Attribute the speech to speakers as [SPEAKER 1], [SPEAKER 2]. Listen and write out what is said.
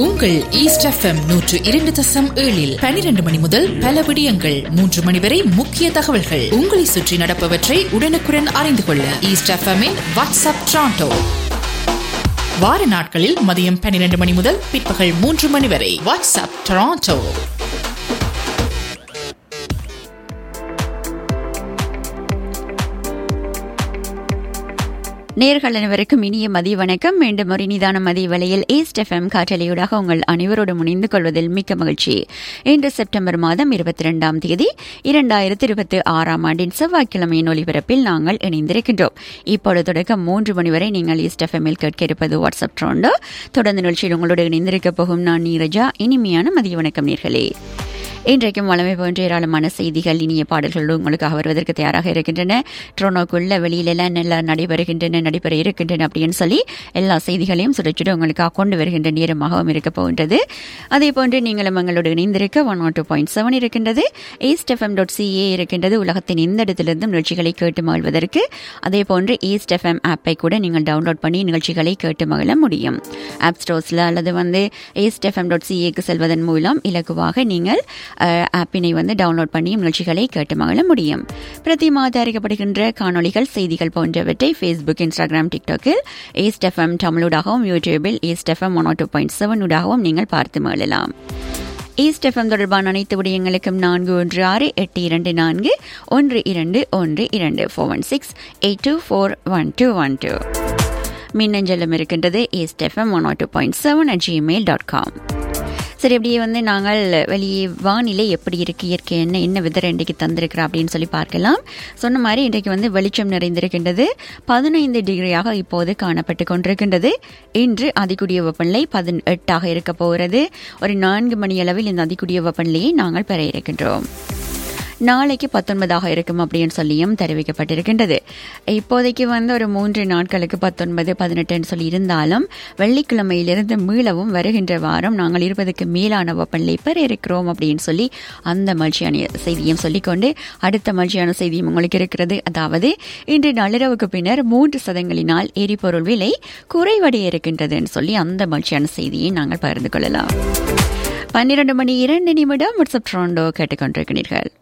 [SPEAKER 1] உங்கள் east FM நூற்று இரண்டு தசம் ஏழில் பனிரெண்டு மணி முதல் பல விடயங்கள் மூன்று மணி வரை முக்கிய தகவல்கள் உங்களை சுற்றி நடப்பவற்றை உடனுக்குடன் அறிந்து கொள்ள ஈஸ்ட் எஃப்எம்மின் வாட்ஸ்அப் ட்ராண்டோ வார நாட்களில் மதியம் பன்னிரண்டு மணி முதல் பிற்பகல் மூன்று மணி வரை வாட்ஸ்அப் டொராண்டோ
[SPEAKER 2] நேர்கள் அனைவருக்கும் இனிய மதிய வணக்கம் மீண்டும் ஒரு நிதான மதிய வேளையில் ஈஸ்ட் எஃப்எம் காற்றலையூடாக உங்கள் அனைவரோடு இணைந்து கொள்வதில் மிக்க மகிழ்ச்சி இன்று செப்டம்பர் மாதம் இருபத்தி இரண்டாம் தேதி இரண்டாயிரத்தி இருபத்தி ஆறாம் ஆண்டின் செவ்வாய்க்கிழமையின் ஒலிபரப்பில் நாங்கள் இணைந்திருக்கின்றோம் இப்பொழுது தொடக்கம் மூன்று மணி வரை நீங்கள் ஈஸ்ட் எஃப்எம்மில் கேட்க இருப்பது வாட்ஸ்அப் ட்ரோண்டோ தொடர்ந்து நிகழ்ச்சியில் உங்களோடு இணைந்திருக்க போகும் நான் நீரஜா இனிமையான மதிய வணக்கம் நேர்களே இன்றைக்கும் வளமை போன்ற ஏராளமான செய்திகள் இனிய பாடல்கள் உங்களுக்காக வருவதற்கு தயாராக இருக்கின்றன ட்ரோனோக்குள்ள வெளியிலெல்லாம் நல்லா நடைபெறுகின்றன நடைபெற இருக்கின்றன அப்படின்னு சொல்லி எல்லா செய்திகளையும் சுடச்சுட உங்களுக்காக கொண்டு வருகின்ற நேரமாகவும் இருக்க போகின்றது அதே போன்று நீங்களும் எங்களோடு இணைந்திருக்க one one two point seven இருக்கின்றது ஈஸ்ட் எஃப்எம் டாட் சிஏ இருக்கின்றது உலகத்தின் எந்த இடத்திலிருந்தும் நிகழ்ச்சிகளை கேட்டு மகிழ்வதற்கு அதே போன்று ஈஸ்ட் எஃப்எம் ஆப்பை கூட நீங்கள் டவுன்லோட் பண்ணி நிகழ்ச்சிகளை கேட்டு மகிழ முடியும் ஆப் ஸ்டோர்ஸில் அல்லது வந்து ஈஸ்ட் எஃப்எம் டாட் சிஏக்கு செல்வதன் மூலம் இலகுவாக நீங்கள் ஆப்பினை வந்து டவுன்லோட் பண்ணி நிகழ்ச்சிகளை கேட்டு மகிழ முடியும் பிரதி மாத அறிக்கப்படுகின்ற காணொலிகள் செய்திகள் போன்றவற்றை ஃபேஸ்புக் இன்ஸ்டாகிராம் டிக்டாக்கில் ஈஸ்ட் எஃப்எம் தமிழூடாகவும் யூடியூபில் East FM one two point seven ஊடாகவும் நீங்கள் பார்த்து மகிழலாம் ஈஸ்ட் எஃப்எம் தொடர்பான அனைத்து விடயங்களுக்கும் நான்கு ஒன்று ஆறு எட்டு இரண்டு நான்கு ஒன்று இரண்டு ஒன்று இரண்டு four one six eight two four one two one two மின்னஞ்சலம் இருக்கின்றது East FM one two point seven at Gmail dot com சரி அப்படியே வந்து நாங்கள் வெளியே வானிலை எப்படி இருக்கு இயற்கை என்ன என்ன விதர் இன்றைக்கு தந்திருக்கிறா அப்படின்னு சொல்லி பார்க்கலாம் சொன்ன மாதிரி இன்றைக்கு வந்து வெளிச்சம் நிறைந்திருக்கின்றது பதினைந்து டிகிரியாக இப்போது காணப்பட்டு கொண்டிருக்கின்றது இன்று அதிகூடிய வெப்பநிலை பதினெட்டாக இருக்க போகிறது ஒரு நான்கு மணி அளவில் இந்த அதிகூடிய வெப்பநிலையை நாங்கள் பெற இருக்கின்றோம் நாளைக்கு பத்தொன்பதாக இருக்கும் அப்படின்னு சொல்லியும் தெரிவிக்கப்பட்டிருக்கின்றது இப்போதைக்கு வந்து ஒரு மூன்று நாட்களுக்கு பத்தொன்பது பதினெட்டுன்னு சொல்லி இருந்தாலும் வெள்ளிக்கிழமையிலிருந்து மீளவும் வருகின்ற வாரம் நாங்கள் இருபதுக்கு மேலான வெப்பநிலை பெற இருக்கிறோம் அப்படின்னு சொல்லி அந்த மகிழ்ச்சியான செய்தியும் சொல்லிக்கொண்டு அடுத்த மகிழ்ச்சியான செய்தியும் உங்களுக்கு இருக்கிறது அதாவது இன்று நள்ளிரவுக்கு பின்னர் மூன்று சதங்களினால் எரிபொருள் விலை குறைவடைய இருக்கின்றதுன்னு சொல்லி அந்த மகிழ்ச்சியான செய்தியை நாங்கள் பகிர்ந்து கொள்ளலாம் பன்னிரண்டு மணி இரண்டு நிமிடம் வாட்ஸ்அப் ட்ரோண்டோ கேட்டுக்கொண்டிருக்கிறீர்கள்